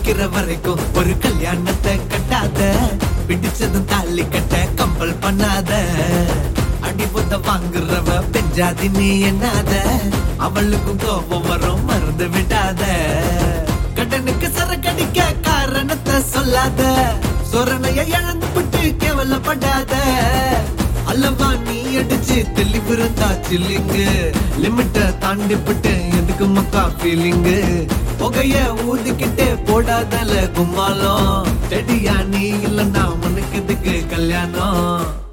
பிடிக்கிற வரைக்கும் ஒரு கல்யாணத்தை கட்டாத பிடிச்சதும் தாலி கட்ட கம்பல் பண்ணாத அடிபொத்த வாங்குறவ பெஞ்சாதி நீ எண்ணாத அவளுக்கும் கோபம் வரும் மறந்து விடாத கடனுக்கு சரக்கடிக்க காரணத்தை சொல்லாத சொரணைய இழந்து விட்டு கேவலப்படாத அல்லவா நீ அடிச்சு தெளிவு இருந்தா சில்லிங்கு லிமிட்ட தாண்டி விட்டு எதுக்கு மக்கா ஃபீலிங்கு புகைய ஊதிக்கிட்டே போடாதல கும்மாலம் செடியா நீ இல்லன்னா உனக்கு எதுக்கு கல்யாணம்